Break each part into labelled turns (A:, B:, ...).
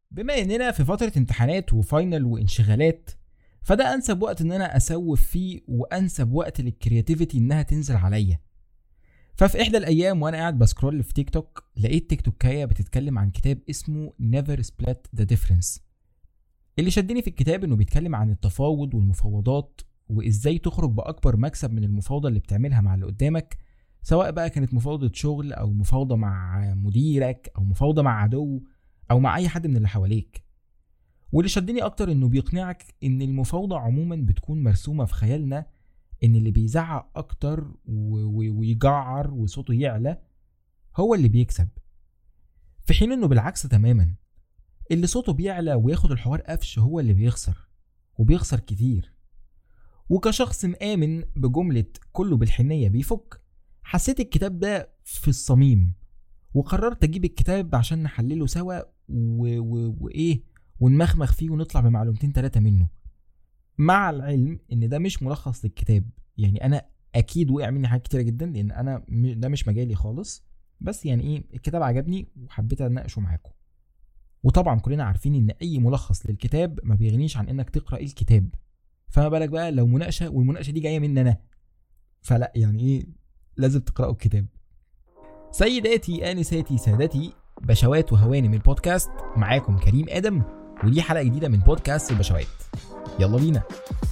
A: بما اننا في فتره امتحانات وفاينل وانشغالات فده انسب وقت ان انا اسوف فيه وانسب وقت للكرياتيفيتي انها تنزل عليا ففي احدى الايام وانا قاعد بسكرول في تيك توك لقيت تيك توكايه بتتكلم عن كتاب اسمه Never Split the Difference اللي شدني في الكتاب انه بيتكلم عن التفاوض والمفاوضات وازاي تخرج باكبر مكسب من المفاوضه اللي بتعملها مع اللي قدامك سواء بقى كانت مفاوضه شغل او مفاوضه مع مديرك او مفاوضه مع عدو او مع اي حد من اللي حواليك واللي شدني اكتر انه بيقنعك ان المفاوضه عموما بتكون مرسومه في خيالنا ان اللي بيزعق اكتر و- و- ويجعر وصوته يعلى هو اللي بيكسب في حين انه بالعكس تماما اللي صوته بيعلى وياخد الحوار قفش هو اللي بيخسر وبيخسر كتير وكشخص مآمن بجملة كله بالحنية بيفك حسيت الكتاب ده في الصميم وقررت اجيب الكتاب عشان نحلله سوا و... و... وايه ونمخمخ فيه ونطلع بمعلومتين ثلاثة منه مع العلم ان ده مش ملخص للكتاب يعني انا اكيد وقع مني حاجات كتيرة جدا لان انا م- ده مش مجالي خالص بس يعني ايه الكتاب عجبني وحبيت اناقشه معاكم وطبعا كلنا عارفين ان اي ملخص للكتاب ما بيغنيش عن انك تقرا الكتاب فما بالك بقى لو مناقشه والمناقشه دي جايه مني انا فلا يعني ايه لازم تقراوا الكتاب سيداتي انساتي سادتي بشوات وهوانم البودكاست معاكم كريم ادم ودي حلقه جديده من بودكاست البشوات يلا بينا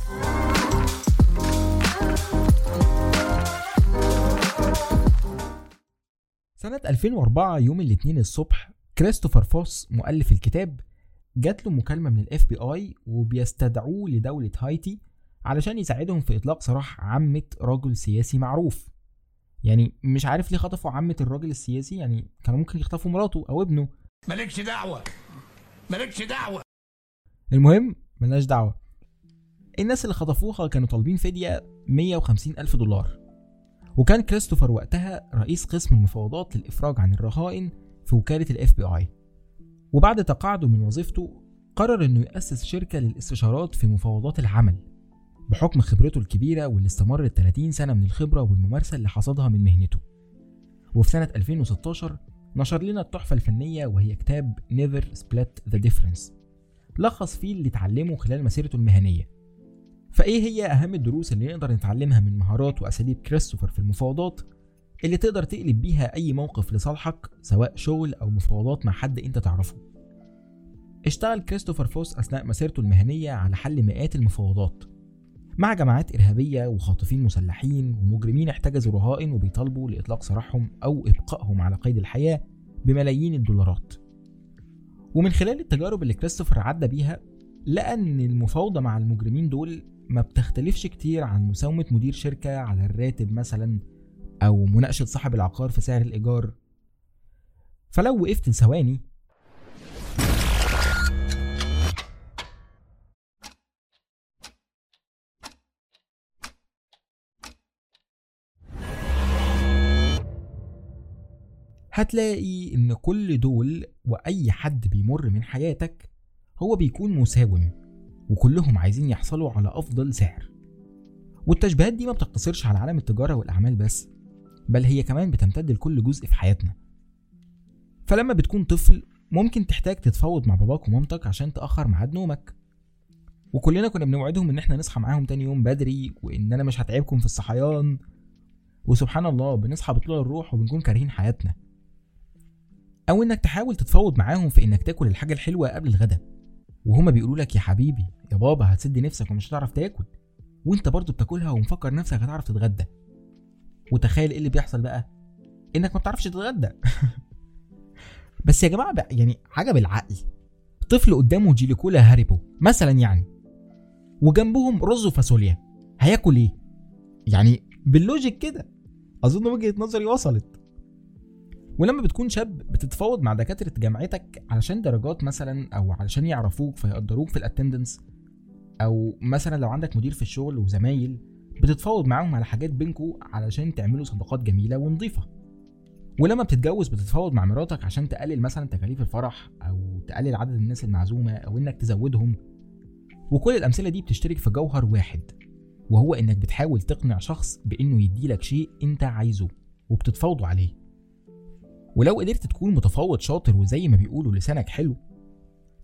A: سنة 2004 يوم الاثنين الصبح كريستوفر فوس مؤلف الكتاب جات له مكالمة من الاف بي اي وبيستدعوه لدولة هايتي علشان يساعدهم في اطلاق سراح عمة رجل سياسي معروف يعني مش عارف ليه خطفوا عمة الراجل السياسي يعني كانوا ممكن يخطفوا مراته او ابنه
B: مالكش دعوة مالكش دعوة
A: المهم ملناش دعوة الناس اللي خطفوها كانوا طالبين فدية 150 ألف دولار وكان كريستوفر وقتها رئيس قسم المفاوضات للإفراج عن الرهائن في وكالة الاف بي اي وبعد تقاعده من وظيفته قرر انه يأسس شركة للاستشارات في مفاوضات العمل بحكم خبرته الكبيرة واللي استمرت 30 سنة من الخبرة والممارسة اللي حصدها من مهنته وفي سنة 2016 نشر لنا التحفة الفنية وهي كتاب Never Split the Difference لخص فيه اللي اتعلمه خلال مسيرته المهنية فايه هي اهم الدروس اللي نقدر نتعلمها من مهارات واساليب كريستوفر في المفاوضات اللي تقدر تقلب بيها اي موقف لصالحك سواء شغل او مفاوضات مع حد انت تعرفه اشتغل كريستوفر فوس اثناء مسيرته المهنية على حل مئات المفاوضات مع جماعات إرهابية وخاطفين مسلحين ومجرمين احتجزوا رهائن وبيطالبوا لإطلاق سراحهم أو إبقائهم على قيد الحياة بملايين الدولارات ومن خلال التجارب اللي كريستوفر عدى بيها لقى ان المفاوضه مع المجرمين دول ما بتختلفش كتير عن مساومه مدير شركه على الراتب مثلا او مناقشه صاحب العقار في سعر الايجار فلو وقفت لثواني هتلاقي ان كل دول واي حد بيمر من حياتك هو بيكون مساوم وكلهم عايزين يحصلوا على افضل سعر والتشبيهات دي ما بتقتصرش على عالم التجاره والاعمال بس بل هي كمان بتمتد لكل جزء في حياتنا فلما بتكون طفل ممكن تحتاج تتفاوض مع باباك ومامتك عشان تاخر ميعاد نومك وكلنا كنا بنوعدهم ان احنا نصحى معاهم تاني يوم بدري وان انا مش هتعبكم في الصحيان وسبحان الله بنصحى بطلوع الروح وبنكون كارهين حياتنا او انك تحاول تتفاوض معاهم في انك تاكل الحاجه الحلوه قبل الغدا وهما بيقولوا لك يا حبيبي يا بابا هتسد نفسك ومش هتعرف تاكل وانت برضه بتاكلها ومفكر نفسك هتعرف تتغدى وتخيل ايه اللي بيحصل بقى انك ما بتعرفش تتغدى بس يا جماعه بقى يعني حاجه بالعقل طفل قدامه جيليكولا هاريبو مثلا يعني وجنبهم رز وفاصوليا هياكل ايه يعني باللوجيك كده اظن وجهه نظري وصلت ولما بتكون شاب بتتفاوض مع دكاتره جامعتك علشان درجات مثلا او علشان يعرفوك فيقدروك في الاتندنس او مثلا لو عندك مدير في الشغل وزمايل بتتفاوض معاهم على حاجات بينكوا علشان تعملوا صداقات جميله ونظيفه ولما بتتجوز بتتفاوض مع مراتك عشان تقلل مثلا تكاليف الفرح او تقلل عدد الناس المعزومه او انك تزودهم وكل الامثله دي بتشترك في جوهر واحد وهو انك بتحاول تقنع شخص بانه يديلك شيء انت عايزه وبتتفاوضوا عليه ولو قدرت تكون متفاوض شاطر وزي ما بيقولوا لسانك حلو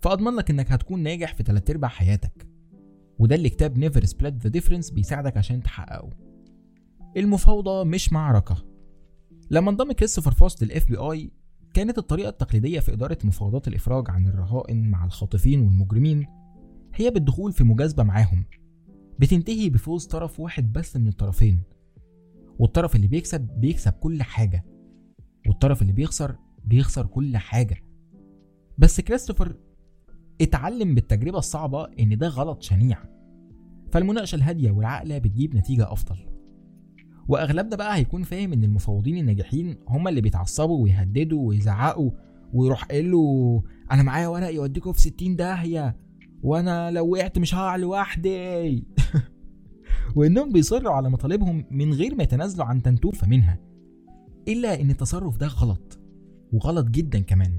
A: فأضمن لك إنك هتكون ناجح في تلات أرباع حياتك وده اللي كتاب نيفر سبليت ذا ديفرنس بيساعدك عشان تحققه المفاوضة مش معركة لما انضم كريستوفر فاست للاف بي اي كانت الطريقة التقليدية في إدارة مفاوضات الإفراج عن الرهائن مع الخاطفين والمجرمين هي بالدخول في مجازبة معاهم بتنتهي بفوز طرف واحد بس من الطرفين والطرف اللي بيكسب بيكسب كل حاجة والطرف اللي بيخسر بيخسر كل حاجة بس كريستوفر اتعلم بالتجربة الصعبة إن ده غلط شنيع فالمناقشة الهادية والعاقلة بتجيب نتيجة أفضل وأغلبنا بقى هيكون فاهم إن المفوضين الناجحين هم اللي بيتعصبوا ويهددوا ويزعقوا ويروح قايل له أنا معايا ورق يوديكوا في 60 داهية وأنا لو وقعت مش هقع لوحدي وإنهم بيصروا على مطالبهم من غير ما يتنازلوا عن تنتوفة منها إلا إن التصرف ده غلط وغلط جدا كمان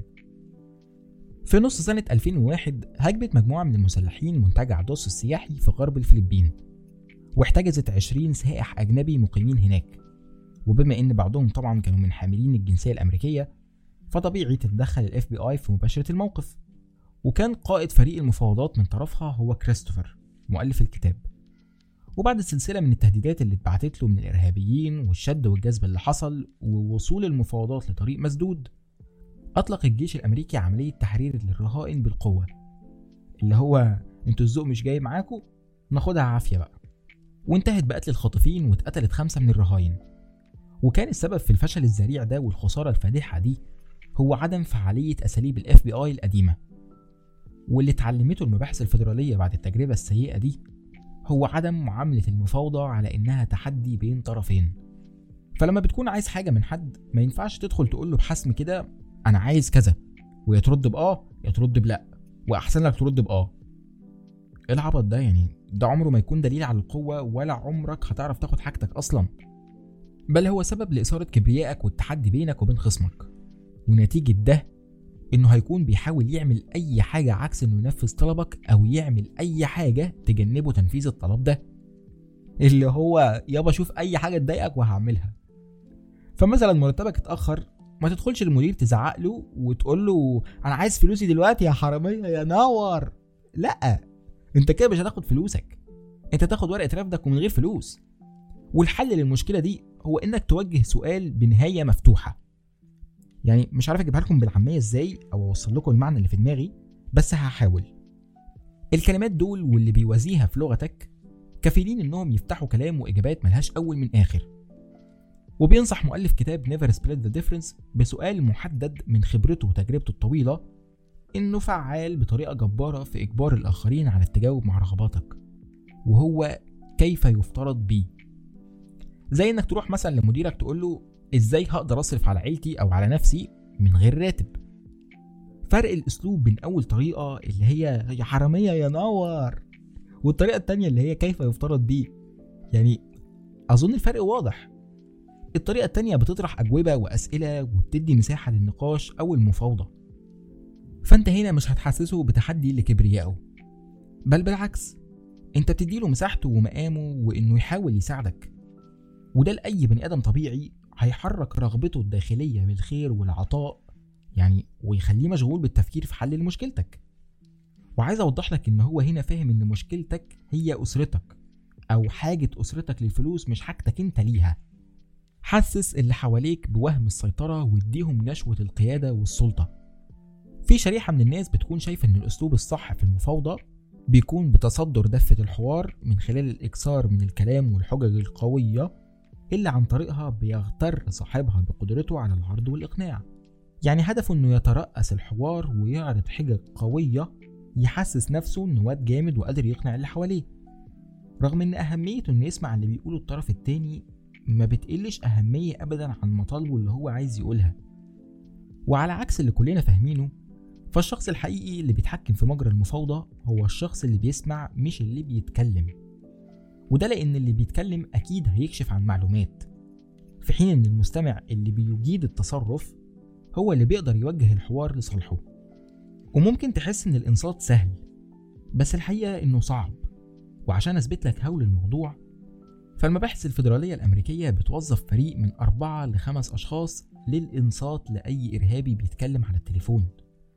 A: في نص سنة 2001 هاجمت مجموعة من المسلحين منتجع دوس السياحي في غرب الفلبين واحتجزت 20 سائح أجنبي مقيمين هناك وبما إن بعضهم طبعا كانوا من حاملين الجنسية الأمريكية فطبيعي تتدخل الاف بي اي في مباشرة الموقف وكان قائد فريق المفاوضات من طرفها هو كريستوفر مؤلف الكتاب وبعد سلسلة من التهديدات اللي اتبعتت له من الإرهابيين والشد والجذب اللي حصل ووصول المفاوضات لطريق مسدود أطلق الجيش الأمريكي عملية تحرير للرهائن بالقوة اللي هو انتوا الذوق مش جاي معاكم ناخدها عافية بقى وانتهت بقتل الخاطفين واتقتلت خمسة من الرهاين وكان السبب في الفشل الذريع ده والخسارة الفادحة دي هو عدم فعالية أساليب الاف بي اي القديمة واللي اتعلمته المباحث الفيدرالية بعد التجربة السيئة دي هو عدم معاملة المفاوضة على إنها تحدي بين طرفين فلما بتكون عايز حاجة من حد ما ينفعش تدخل تقول له بحسم كده أنا عايز كذا ويا ترد بآه يا ترد بلأ وأحسن لك ترد بآه إيه العبط ده يعني ده عمره ما يكون دليل على القوة ولا عمرك هتعرف تاخد حاجتك أصلا بل هو سبب لإثارة كبريائك والتحدي بينك وبين خصمك ونتيجة ده إنه هيكون بيحاول يعمل أي حاجة عكس إنه ينفذ طلبك أو يعمل أي حاجة تجنبه تنفيذ الطلب ده اللي هو يابا شوف أي حاجة تضايقك وهعملها فمثلا مرتبك اتأخر ما تدخلش المدير تزعق له وتقول له انا عايز فلوسي دلوقتي يا حراميه يا نور لا انت كده مش هتاخد فلوسك انت تاخد ورقه رفدك ومن غير فلوس والحل للمشكله دي هو انك توجه سؤال بنهايه مفتوحه يعني مش عارف اجيبها لكم بالعاميه ازاي او اوصل لكم المعنى اللي في دماغي بس هحاول الكلمات دول واللي بيوازيها في لغتك كفيلين انهم يفتحوا كلام واجابات ملهاش اول من اخر وبينصح مؤلف كتاب نيفر سبليت ذا ديفرنس بسؤال محدد من خبرته وتجربته الطويلة إنه فعال بطريقة جبارة في إجبار الآخرين على التجاوب مع رغباتك وهو كيف يفترض بيه زي إنك تروح مثلا لمديرك تقول له إزاي هقدر أصرف على عيلتي أو على نفسي من غير راتب فرق الأسلوب بين أول طريقة اللي هي يا حرامية يا نور والطريقة التانية اللي هي كيف يفترض بيه يعني أظن الفرق واضح الطريقة التانية بتطرح أجوبة وأسئلة وبتدي مساحة للنقاش أو المفاوضة فأنت هنا مش هتحسسه بتحدي لكبريائه بل بالعكس أنت بتديله مساحته ومقامه وإنه يحاول يساعدك وده لأي بني آدم طبيعي هيحرك رغبته الداخلية بالخير والعطاء يعني ويخليه مشغول بالتفكير في حل لمشكلتك وعايز أوضح لك إن هو هنا فاهم إن مشكلتك هي أسرتك أو حاجة أسرتك للفلوس مش حاجتك أنت ليها حسس اللي حواليك بوهم السيطرة واديهم نشوة القيادة والسلطة في شريحة من الناس بتكون شايفة ان الاسلوب الصح في المفاوضة بيكون بتصدر دفة الحوار من خلال الاكثار من الكلام والحجج القوية اللي عن طريقها بيغتر صاحبها بقدرته على العرض والإقناع يعني هدفه انه يترأس الحوار ويعرض حجج قوية يحسس نفسه انه واد جامد وقادر يقنع اللي حواليه رغم ان اهميته انه يسمع اللي بيقوله الطرف التاني ما بتقلش أهمية أبدا عن مطالبه اللي هو عايز يقولها وعلى عكس اللي كلنا فاهمينه فالشخص الحقيقي اللي بيتحكم في مجرى المفاوضة هو الشخص اللي بيسمع مش اللي بيتكلم وده لأن اللي بيتكلم أكيد هيكشف عن معلومات في حين إن المستمع اللي بيجيد التصرف هو اللي بيقدر يوجه الحوار لصالحه وممكن تحس إن الإنصات سهل بس الحقيقة إنه صعب وعشان أثبت لك هول الموضوع فالمباحث الفيدرالية الأمريكية بتوظف فريق من أربعة لخمس أشخاص للإنصات لأي إرهابي بيتكلم على التليفون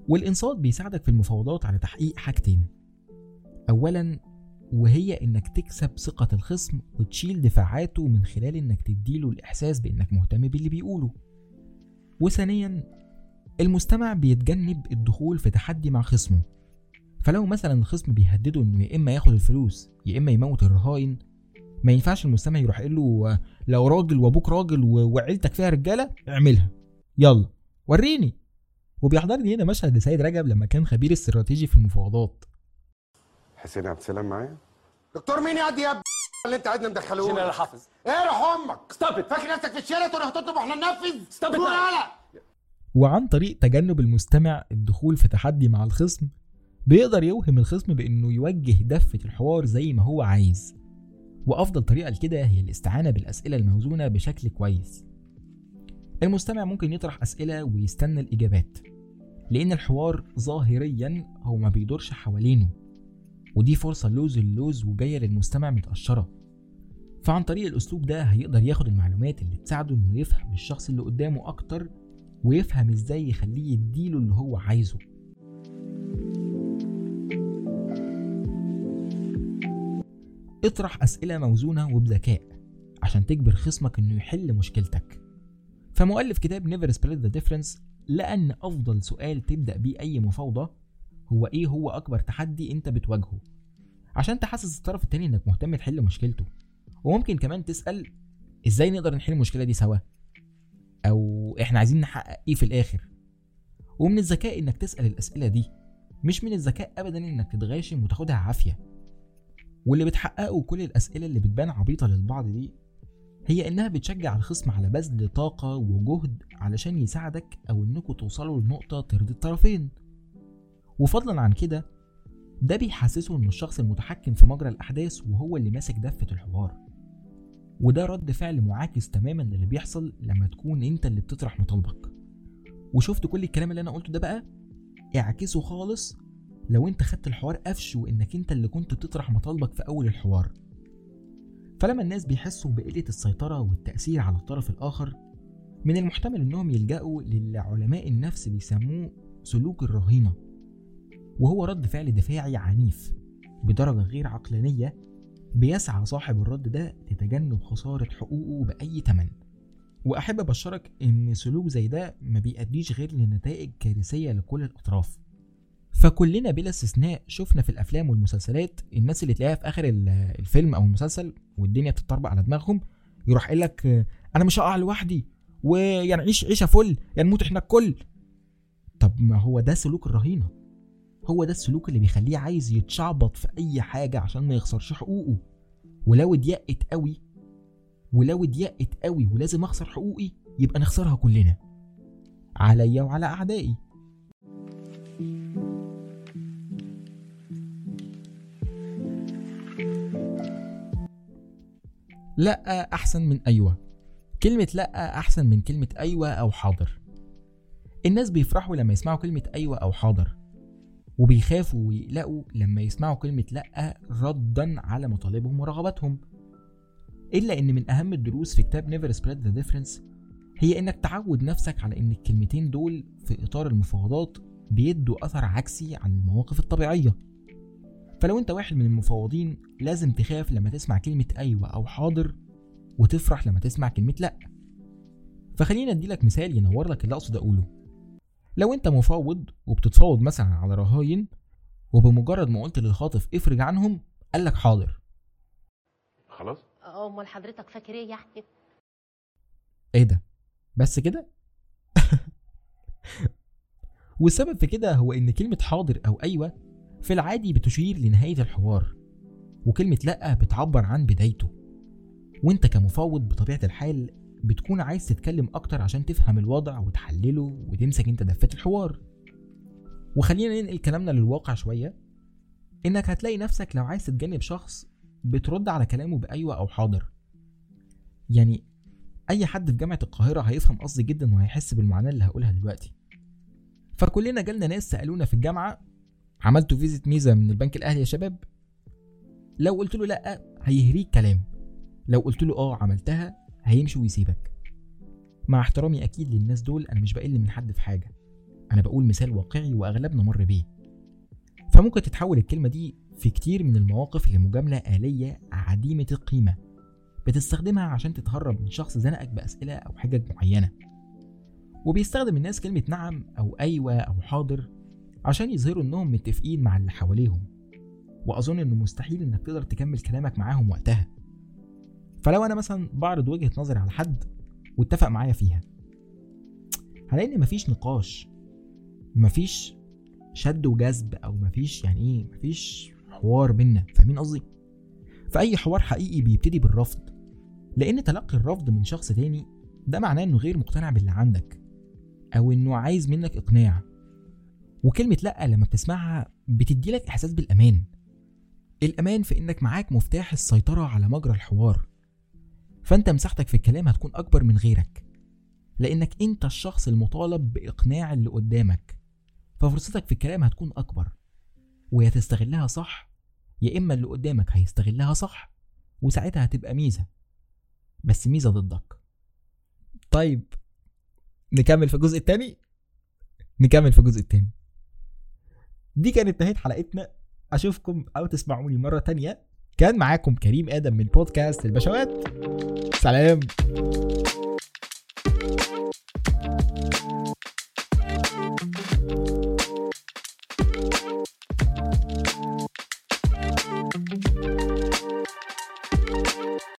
A: والإنصات بيساعدك في المفاوضات على تحقيق حاجتين أولا وهي إنك تكسب ثقة الخصم وتشيل دفاعاته من خلال إنك تديله الإحساس بإنك مهتم باللي بيقوله وثانيا المستمع بيتجنب الدخول في تحدي مع خصمه فلو مثلا الخصم بيهدده انه يا اما ياخد الفلوس يا اما يموت الرهاين ما ينفعش المستمع يروح قايل له لو راجل وابوك راجل و- وعيلتك فيها رجاله اعملها يلا وريني وبيحضرني هنا مشهد لسيد رجب لما كان خبير استراتيجي في المفاوضات
C: حسين عبد السلام معايا
B: دكتور مين يا دي يا ب- اللي انت قاعدنا مدخلوه
D: جنرال حافظ
B: ايه روح امك
D: Stop it.
B: فاكر نفسك في الشارع تروح تطلب واحنا ننفذ
D: Stop it
B: قول
D: now.
B: يالا.
A: وعن طريق تجنب المستمع الدخول في تحدي مع الخصم بيقدر يوهم الخصم بانه يوجه دفة الحوار زي ما هو عايز وافضل طريقة لكده هي الاستعانة بالاسئلة الموزونة بشكل كويس المستمع ممكن يطرح اسئلة ويستنى الاجابات لان الحوار ظاهريا هو ما بيدورش حوالينه ودي فرصة لوز اللوز وجاية للمستمع متقشرة فعن طريق الاسلوب ده هيقدر ياخد المعلومات اللي تساعده انه يفهم الشخص اللي قدامه اكتر ويفهم ازاي يخليه يديله اللي هو عايزه اطرح اسئله موزونه وبذكاء عشان تجبر خصمك انه يحل مشكلتك فمؤلف كتاب نيفر سبليت ذا ديفرنس لقى ان افضل سؤال تبدا بيه اي مفاوضه هو ايه هو اكبر تحدي انت بتواجهه عشان تحسس الطرف التاني انك مهتم تحل مشكلته وممكن كمان تسال ازاي نقدر نحل المشكله دي سوا او احنا عايزين نحقق ايه في الاخر ومن الذكاء انك تسال الاسئله دي مش من الذكاء ابدا انك تتغاشم وتاخدها عافيه واللي بتحققه كل الاسئله اللي بتبان عبيطه للبعض دي هي انها بتشجع الخصم على بذل طاقه وجهد علشان يساعدك او انكم توصلوا لنقطه ترضي الطرفين وفضلا عن كده ده بيحسسه انه الشخص المتحكم في مجرى الاحداث وهو اللي ماسك دفه الحوار وده رد فعل معاكس تماما للي بيحصل لما تكون انت اللي بتطرح مطالبك وشفت كل الكلام اللي انا قلته ده بقى اعكسه خالص لو انت خدت الحوار قفش وانك انت اللي كنت بتطرح مطالبك في اول الحوار فلما الناس بيحسوا بقلة السيطرة والتأثير على الطرف الآخر من المحتمل انهم يلجأوا للي علماء النفس بيسموه سلوك الرهينة وهو رد فعل دفاعي عنيف بدرجة غير عقلانية بيسعى صاحب الرد ده لتجنب خسارة حقوقه بأي تمن وأحب أبشرك إن سلوك زي ده ما بيأديش غير لنتائج كارثية لكل الأطراف فكلنا بلا استثناء شفنا في الأفلام والمسلسلات الناس اللي تلاقيها في آخر ال- الفيلم أو المسلسل والدنيا بتطربق على دماغهم يروح قايل لك آه، أنا مش هقع لوحدي ويعني عيش عيشة فل يا نموت إحنا الكل طب ما هو ده سلوك الرهينة هو ده السلوك اللي بيخليه عايز يتشعبط في اي حاجه عشان ما يخسرش حقوقه ولو اتيقت قوي ولو اتيقت قوي ولازم اخسر حقوقي يبقى نخسرها كلنا عليا وعلى اعدائي لا احسن من ايوه كلمه لا احسن من كلمه ايوه او حاضر الناس بيفرحوا لما يسمعوا كلمه ايوه او حاضر وبيخافوا ويقلقوا لما يسمعوا كلمة لأ ردا على مطالبهم ورغباتهم إلا إن من أهم الدروس في كتاب Never Spread the Difference هي إنك تعود نفسك على إن الكلمتين دول في إطار المفاوضات بيدوا أثر عكسي عن المواقف الطبيعية فلو أنت واحد من المفاوضين لازم تخاف لما تسمع كلمة أيوة أو حاضر وتفرح لما تسمع كلمة لأ فخلينا أديلك مثال ينور لك اللي أقصد أقوله لو انت مفاوض وبتتفاوض مثلا على رهاين وبمجرد ما قلت للخاطف افرج عنهم قال لك حاضر
C: خلاص
E: امال حضرتك فاكر ايه يعني
A: ايه ده بس كده والسبب في كده هو ان كلمة حاضر او ايوه في العادي بتشير لنهاية الحوار وكلمة لأ بتعبر عن بدايته وانت كمفاوض بطبيعة الحال بتكون عايز تتكلم اكتر عشان تفهم الوضع وتحلله وتمسك انت دفة الحوار وخلينا ننقل كلامنا للواقع شوية انك هتلاقي نفسك لو عايز تتجنب شخص بترد على كلامه بأيوة أو حاضر يعني أي حد في جامعة القاهرة هيفهم قصدي جدا وهيحس بالمعاناة اللي هقولها دلوقتي فكلنا جالنا ناس سألونا في الجامعة عملتوا فيزة ميزة من البنك الأهلي يا شباب لو قلت له لأ هيهريك كلام لو قلت له اه عملتها هيمشي ويسيبك مع احترامي اكيد للناس دول انا مش بقل من حد في حاجه انا بقول مثال واقعي واغلبنا مر بيه فممكن تتحول الكلمة دي في كتير من المواقف لمجاملة آلية عديمة القيمة بتستخدمها عشان تتهرب من شخص زنقك بأسئلة أو حجج معينة وبيستخدم الناس كلمة نعم أو أيوة أو حاضر عشان يظهروا إنهم متفقين مع اللي حواليهم وأظن إنه مستحيل إنك تقدر تكمل كلامك معاهم وقتها فلو أنا مثلا بعرض وجهة نظري على حد واتفق معايا فيها هلاقي إن مفيش نقاش مفيش شد وجذب او مفيش يعني ايه مفيش حوار بينا فاهمين قصدي فاي حوار حقيقي بيبتدي بالرفض لان تلقي الرفض من شخص تاني ده معناه انه غير مقتنع باللي عندك او انه عايز منك اقناع وكلمة لأ لما بتسمعها بتديلك إحساس بالأمان الأمان في إنك معاك مفتاح السيطرة على مجرى الحوار فأنت مساحتك في الكلام هتكون أكبر من غيرك لأنك أنت الشخص المطالب بإقناع اللي قدامك ففرصتك في الكلام هتكون أكبر ويا تستغلها صح يا إما اللي قدامك هيستغلها صح وساعتها هتبقى ميزة بس ميزة ضدك طيب نكمل في الجزء التاني نكمل في الجزء التاني دي كانت نهاية حلقتنا أشوفكم أو تسمعوني مرة تانية كان معاكم كريم آدم من بودكاست البشوات سلام